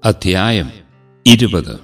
അധ്യായം ഇരുപത്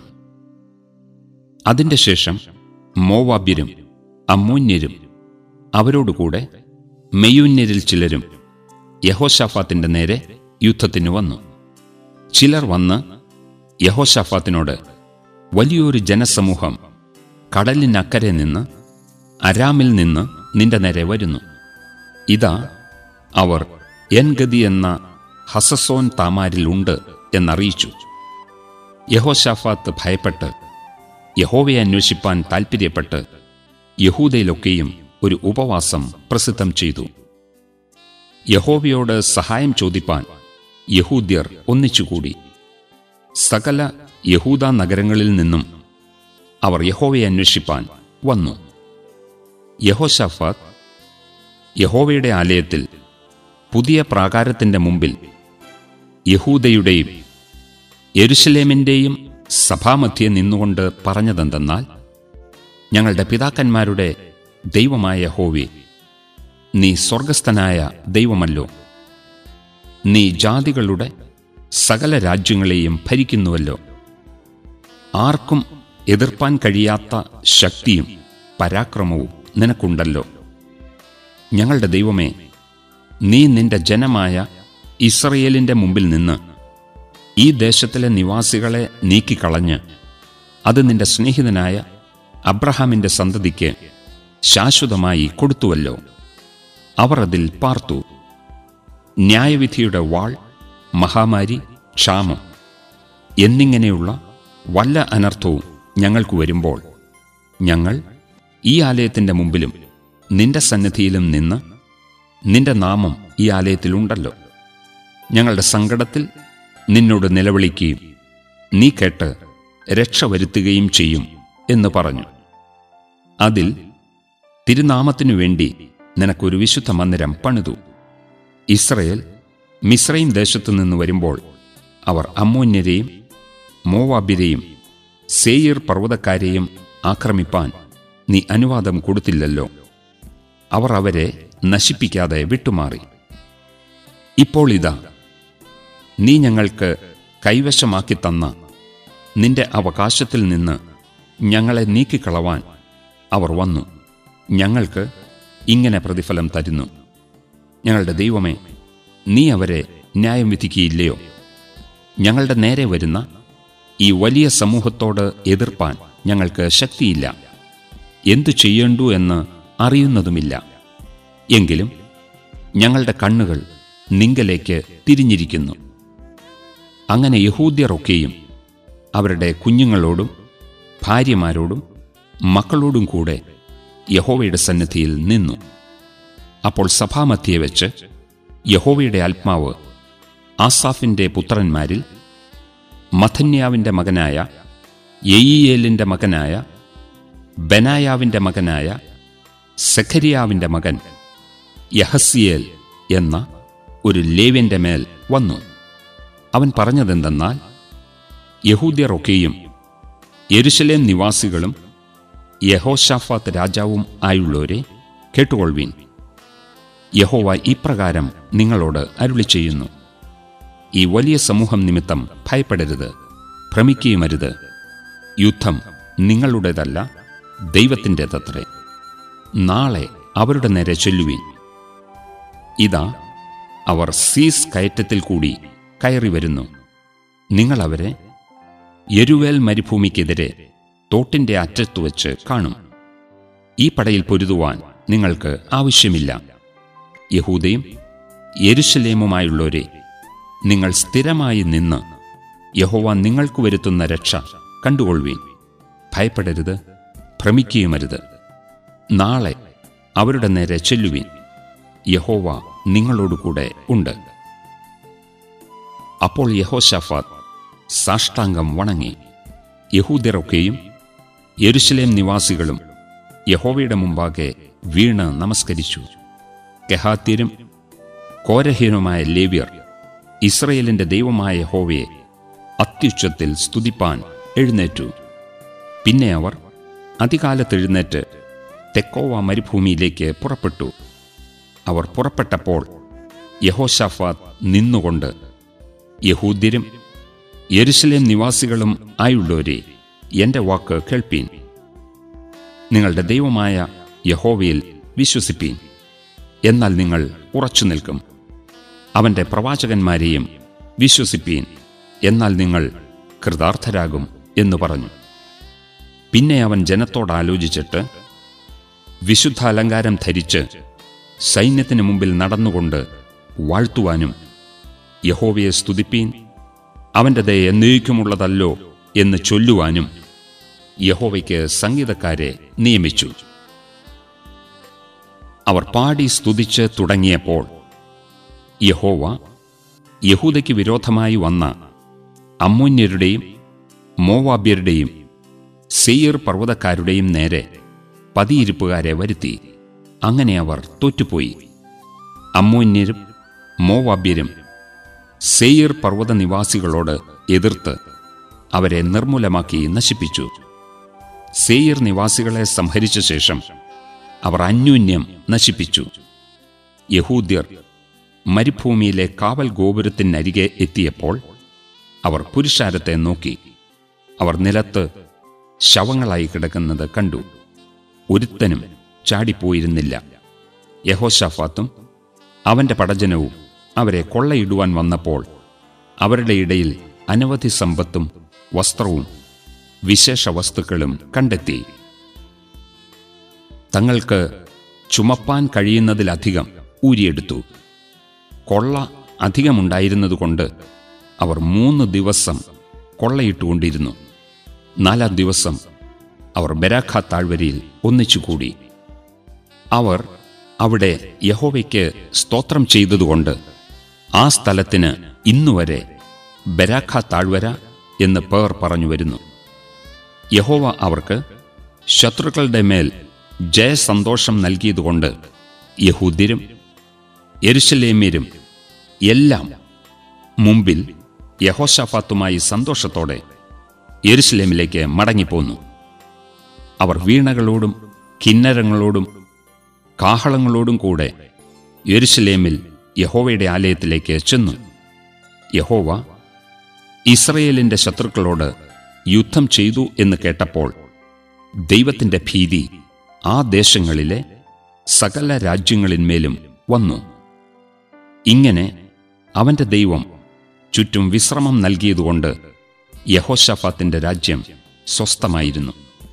അതിന്റെ ശേഷം മോവാബ്യരും അമ്മോന്യരും അവരോടുകൂടെ മെയ്യൂന്യരിൽ ചിലരും യഹോഷാഫാത്തിന്റെ നേരെ യുദ്ധത്തിന് വന്നു ചിലർ വന്ന് യഹോഷാഫാത്തിനോട് വലിയൊരു ജനസമൂഹം കടലിനക്കരെ നിന്ന് അരാമിൽ നിന്ന് നിന്റെ നേരെ വരുന്നു ഇതാ അവർ എൻഗതി എന്ന ഹസസോൻ താമാരിൽ ഉണ്ട് എന്നറിയിച്ചു യഹോഷാഫാത്ത് ഭയപ്പെട്ട് യഹോവയെ അന്വേഷിപ്പാൻ താൽപ്പര്യപ്പെട്ട് യഹൂദയിലൊക്കെയും ഒരു ഉപവാസം പ്രസിദ്ധം ചെയ്തു യഹോവയോട് സഹായം ചോദിപ്പാൻ യഹൂദ്യർ ഒന്നിച്ചുകൂടി സകല യഹൂദ നഗരങ്ങളിൽ നിന്നും അവർ യഹോവയെ അന്വേഷിപ്പാൻ വന്നു യഹോഷാഫാത്ത് യഹോവയുടെ ആലയത്തിൽ പുതിയ പ്രാകാരത്തിന്റെ മുമ്പിൽ യഹൂദയുടെയും യെരുശലേമിന്റെയും സഭാമധ്യെ നിന്നുകൊണ്ട് പറഞ്ഞതെന്തെന്നാൽ ഞങ്ങളുടെ പിതാക്കന്മാരുടെ ദൈവമായ യഹോവേ നീ സ്വർഗസ്ഥനായ ദൈവമല്ലോ നീ ജാതികളുടെ സകല രാജ്യങ്ങളെയും ഭരിക്കുന്നുവല്ലോ ആർക്കും എതിർപ്പാൻ കഴിയാത്ത ശക്തിയും പരാക്രമവും നിനക്കുണ്ടല്ലോ ഞങ്ങളുടെ ദൈവമേ നീ നിന്റെ ജനമായ ഇസ്രയേലിന്റെ മുമ്പിൽ നിന്ന് ഈ ദേശത്തിലെ നിവാസികളെ നീക്കിക്കളഞ്ഞ് അത് നിന്റെ സ്നേഹിതനായ അബ്രഹാമിന്റെ സന്തതിക്ക് ശാശ്വതമായി കൊടുത്തുവല്ലോ അവർ അതിൽ പാർത്തു ന്യായവിധിയുടെ വാൾ മഹാമാരി ക്ഷാമം എന്നിങ്ങനെയുള്ള വല്ല അനർത്ഥവും ഞങ്ങൾക്ക് വരുമ്പോൾ ഞങ്ങൾ ഈ ആലയത്തിന്റെ മുമ്പിലും നിന്റെ സന്നിധിയിലും നിന്ന് നിന്റെ നാമം ഈ ആലയത്തിലുണ്ടല്ലോ ഞങ്ങളുടെ സങ്കടത്തിൽ നിന്നോട് നിലവിളിക്കുകയും നീ കേട്ട് രക്ഷ വരുത്തുകയും ചെയ്യും എന്ന് പറഞ്ഞു അതിൽ തിരുനാമത്തിനു വേണ്ടി നിനക്കൊരു വിശുദ്ധ മന്ദിരം പണിതു ഇസ്രയേൽ മിശ്രയും ദേശത്തു നിന്ന് വരുമ്പോൾ അവർ അമ്മോന്യരെയും മോവാബിരെയും സേയിർ പർവ്വതക്കാരെയും ആക്രമിപ്പാൻ നീ അനുവാദം കൊടുത്തില്ലല്ലോ അവർ അവരെ നശിപ്പിക്കാതെ വിട്ടുമാറി ഇപ്പോൾ ഇതാ നീ ഞങ്ങൾക്ക് കൈവശമാക്കി തന്ന നിന്റെ അവകാശത്തിൽ നിന്ന് ഞങ്ങളെ നീക്കിക്കളവാൻ അവർ വന്നു ഞങ്ങൾക്ക് ഇങ്ങനെ പ്രതിഫലം തരുന്നു ഞങ്ങളുടെ ദൈവമേ നീ അവരെ ന്യായം വിധിക്കുകയില്ലയോ ഞങ്ങളുടെ നേരെ വരുന്ന ഈ വലിയ സമൂഹത്തോട് എതിർപ്പാൻ ഞങ്ങൾക്ക് ശക്തിയില്ല എന്തു ചെയ്യേണ്ടു എന്ന് അറിയുന്നതുമില്ല എങ്കിലും ഞങ്ങളുടെ കണ്ണുകൾ നിങ്കലേക്ക് തിരിഞ്ഞിരിക്കുന്നു അങ്ങനെ യഹൂദ്യരൊക്കെയും അവരുടെ കുഞ്ഞുങ്ങളോടും ഭാര്യമാരോടും മക്കളോടും കൂടെ യഹോവയുടെ സന്നിധിയിൽ നിന്നു അപ്പോൾ സഭാമധ്യയെ വെച്ച് യഹോവയുടെ ആത്മാവ് ആസാഫിന്റെ പുത്രന്മാരിൽ മഥന്യാവിന്റെ മകനായ യെയിയേലിന്റെ മകനായ ബനായാവിന്റെ മകനായ സെഖരിയാവിന്റെ മകൻ യഹസിയേൽ എന്ന ഒരു ലേവ്യന്റെ മേൽ വന്നു അവൻ പറഞ്ഞതെന്തെന്നാൽ യഹൂദ്യരൊക്കെയും യെരുശലേം നിവാസികളും യഹോഷാഫാത്ത് രാജാവും ആയുള്ളവരെ കേട്ടുകൊള്ളുവീൻ യഹോവ ഇപ്രകാരം നിങ്ങളോട് അരുളി ചെയ്യുന്നു ഈ വലിയ സമൂഹം നിമിത്തം ഭയപ്പെടരുത് ഭ്രമിക്കുകയുമരുത് യുദ്ധം നിങ്ങളുടേതല്ല ദൈവത്തിൻ്റെതത്രേ നാളെ അവരുടെ നേരെ ചൊല്ലുവീൻ ഇതാ അവർ സീസ് കയറ്റത്തിൽ കൂടി കയറി വരുന്നു നിങ്ങൾ അവരെ യരുവേൽ മരുഭൂമിക്കെതിരെ തോട്ടിന്റെ അറ്റത്തു വച്ച് കാണും ഈ പടയിൽ പൊരുതുവാൻ നിങ്ങൾക്ക് ആവശ്യമില്ല യഹൂദയും യെരുശലേമുമായുള്ളവരെ നിങ്ങൾ സ്ഥിരമായി നിന്ന് യഹോവ നിങ്ങൾക്ക് വരുത്തുന്ന രക്ഷ കണ്ടുകൊള്ളുവീൻ ഭയപ്പെടരുത് ഭ്രമിക്കുകയുമരുത് നാളെ അവരുടെ നേരെ ചെല്ലുവീൻ യഹോവ നിങ്ങളോടുകൂടെ ഉണ്ട് അപ്പോൾ യഹോഷാഫാത്ത് സാഷ്ടാംഗം വണങ്ങി യഹൂദരൊക്കെയും യെരുശലേം നിവാസികളും യഹോവയുടെ മുമ്പാകെ വീണ് നമസ്കരിച്ചു കെഹാത്യരും കോരഹീനുമായ ലേവ്യർ ഇസ്രയേലിന്റെ ദൈവമായ യഹോവയെ അത്യുച്ചത്തിൽ സ്തുതിപ്പാൻ എഴുന്നേറ്റു പിന്നെ അവർ അതികാലത്തെഴുന്നേറ്റ് തെക്കോവ മരുഭൂമിയിലേക്ക് പുറപ്പെട്ടു അവർ പുറപ്പെട്ടപ്പോൾ യഹോഷാഫാത്ത് നിന്നുകൊണ്ട് യഹൂദ്യരും യെരുശലേം നിവാസികളും ആയുള്ളവരെ എന്റെ വാക്ക് കേൾപ്പീൻ നിങ്ങളുടെ ദൈവമായ യഹോവയിൽ വിശ്വസിപ്പീൻ എന്നാൽ നിങ്ങൾ ഉറച്ചു നിൽക്കും അവന്റെ പ്രവാചകന്മാരെയും വിശ്വസിപ്പീൻ എന്നാൽ നിങ്ങൾ കൃതാർത്ഥരാകും എന്നു പറഞ്ഞു പിന്നെ അവൻ ജനത്തോട് ആലോചിച്ചിട്ട് വിശുദ്ധ അലങ്കാരം ധരിച്ച് സൈന്യത്തിന് മുമ്പിൽ നടന്നുകൊണ്ട് വാഴ്ത്തുവാനും യഹോവയെ സ്തുതിപ്പീൻ അവന്റെ ദയ എന്നേക്കുമുള്ളതല്ലോ എന്ന് ചൊല്ലുവാനും യഹോവയ്ക്ക് സംഗീതക്കാരെ നിയമിച്ചു അവർ പാടി സ്തുതിച്ച് തുടങ്ങിയപ്പോൾ യഹോവ യഹൂദയ്ക്ക് വിരോധമായി വന്ന അമ്മോന്യരുടെയും മോവാബ്യരുടെയും സെയ്യർ പർവ്വതക്കാരുടെയും നേരെ പതിയിരിപ്പുകാരെ വരുത്തി അങ്ങനെ അവർ തോറ്റുപോയി അമ്മോന്യരും മോവാബ്യരും സെയ്യർ പർവ്വത നിവാസികളോട് എതിർത്ത് അവരെ നിർമ്മൂലമാക്കി നശിപ്പിച്ചു സെയ്യർ നിവാസികളെ സംഹരിച്ച ശേഷം അവർ അന്യോന്യം നശിപ്പിച്ചു യഹൂദ്യർ മരുഭൂമിയിലെ കാവൽ ഗോപുരത്തിനരികെ എത്തിയപ്പോൾ അവർ പുരുഷാരത്തെ നോക്കി അവർ നിലത്ത് ശവങ്ങളായി കിടക്കുന്നത് കണ്ടു ഒരുത്തനും ചാടിപ്പോയിരുന്നില്ല യഹോശാഫാത്തും അവന്റെ പടജനവും അവരെ കൊള്ളയിടുവാൻ വന്നപ്പോൾ അവരുടെ ഇടയിൽ അനവധി സമ്പത്തും വസ്ത്രവും വിശേഷ വസ്തുക്കളും കണ്ടെത്തി തങ്ങൾക്ക് ചുമപ്പാൻ കഴിയുന്നതിലധികം ഊരിയെടുത്തു കൊള്ള അധികമുണ്ടായിരുന്നതുകൊണ്ട് അവർ മൂന്ന് ദിവസം കൊള്ളയിട്ടുകൊണ്ടിരുന്നു നാലാം ദിവസം അവർ ബരാഖ താഴ്വരയിൽ ഒന്നിച്ചുകൂടി അവർ അവിടെ യഹോവയ്ക്ക് സ്തോത്രം ചെയ്തതുകൊണ്ട് ആ സ്ഥലത്തിന് ഇന്നുവരെ ബരാഖ താഴ്വര എന്ന് പേർ പറഞ്ഞു വരുന്നു യഹോവ അവർക്ക് ശത്രുക്കളുടെ മേൽ ജയസന്തോഷം നൽകിയതുകൊണ്ട് യഹൂദ്യരും യെരുശലേമ്യരും എല്ലാം മുമ്പിൽ യഹോശാഫാത്തുമായി സന്തോഷത്തോടെ യെരുശലേമിലേക്ക് മടങ്ങിപ്പോന്നു അവർ വീണകളോടും കിന്നരങ്ങളോടും കാഹളങ്ങളോടും കൂടെ യെരുശലേമിൽ യഹോവയുടെ ആലയത്തിലേക്ക് ചെന്നു യഹോവ ഇസ്രയേലിന്റെ ശത്രുക്കളോട് യുദ്ധം ചെയ്തു എന്ന് കേട്ടപ്പോൾ ദൈവത്തിന്റെ ഭീതി ആ ദേശങ്ങളിലെ സകല രാജ്യങ്ങളിന്മേലും വന്നു ഇങ്ങനെ അവന്റെ ദൈവം ചുറ്റും വിശ്രമം നൽകിയതുകൊണ്ട് യഹോഷാഫാത്തിന്റെ രാജ്യം സ്വസ്ഥമായിരുന്നു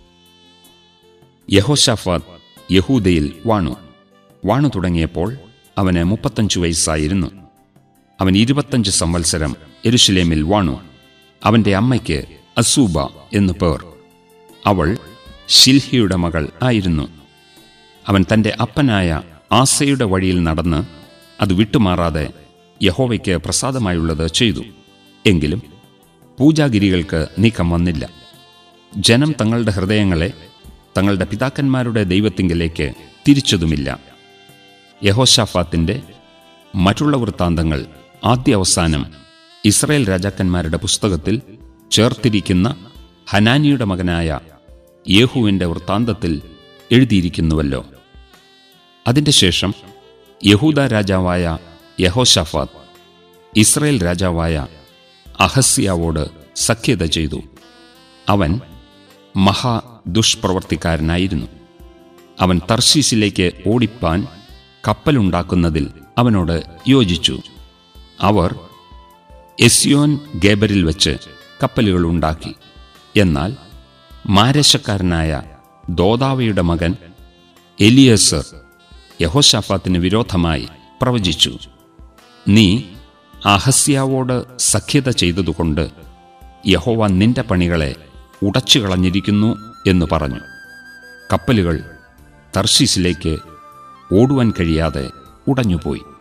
യഹോഷാഫാത്ത് യഹൂദയിൽ വാണു വാണു തുടങ്ങിയപ്പോൾ അവന് മുപ്പത്തഞ്ചു വയസ്സായിരുന്നു അവൻ ഇരുപത്തഞ്ച് സംവത്സരം എരുഷലേമിൽ വാണു അവന്റെ അമ്മയ്ക്ക് അസൂബ എന്നു പേർ അവൾ ശിൽഹിയുടെ മകൾ ആയിരുന്നു അവൻ തന്റെ അപ്പനായ ആസയുടെ വഴിയിൽ നടന്ന് അത് വിട്ടുമാറാതെ യഹോവയ്ക്ക് പ്രസാദമായുള്ളത് ചെയ്തു എങ്കിലും പൂജാഗിരികൾക്ക് നീക്കം വന്നില്ല ജനം തങ്ങളുടെ ഹൃദയങ്ങളെ തങ്ങളുടെ പിതാക്കന്മാരുടെ ദൈവത്തിങ്കിലേക്ക് തിരിച്ചതുമില്ല യഹോഷാഫാത്തിന്റെ മറ്റുള്ള വൃത്താന്തങ്ങൾ ആദ്യ അവസാനം ഇസ്രായേൽ രാജാക്കന്മാരുടെ പുസ്തകത്തിൽ ചേർത്തിരിക്കുന്ന ഹനാനിയുടെ മകനായ യേഹുവിന്റെ വൃത്താന്തത്തിൽ എഴുതിയിരിക്കുന്നുവല്ലോ അതിന്റെ ശേഷം യഹൂദ രാജാവായ യഹോഷാഫാത്ത് ഇസ്രായേൽ രാജാവായ അഹസ്യാവോട് സഖ്യത ചെയ്തു അവൻ മഹാ ദുഷ്പ്രവർത്തിക്കാരനായിരുന്നു അവൻ തർശീസിലേക്ക് ഓടിപ്പാൻ കപ്പലുണ്ടാക്കുന്നതിൽ അവനോട് യോജിച്ചു അവർ എസ്യോൻ ഗേബറിൽ വെച്ച് കപ്പലുകൾ ഉണ്ടാക്കി എന്നാൽ മാരശക്കാരനായ ദോദാവയുടെ മകൻ എലിയസർ യഹോഷാഫാത്തിന് വിരോധമായി പ്രവചിച്ചു നീ അഹസ്യാവോട് സഖ്യത ചെയ്തതുകൊണ്ട് യഹോവ നിന്റെ പണികളെ ഉടച്ചു കളഞ്ഞിരിക്കുന്നു എന്ന് പറഞ്ഞു കപ്പലുകൾ തർശീസിലേക്ക് ഓടുവാൻ കഴിയാതെ ഉടഞ്ഞുപോയി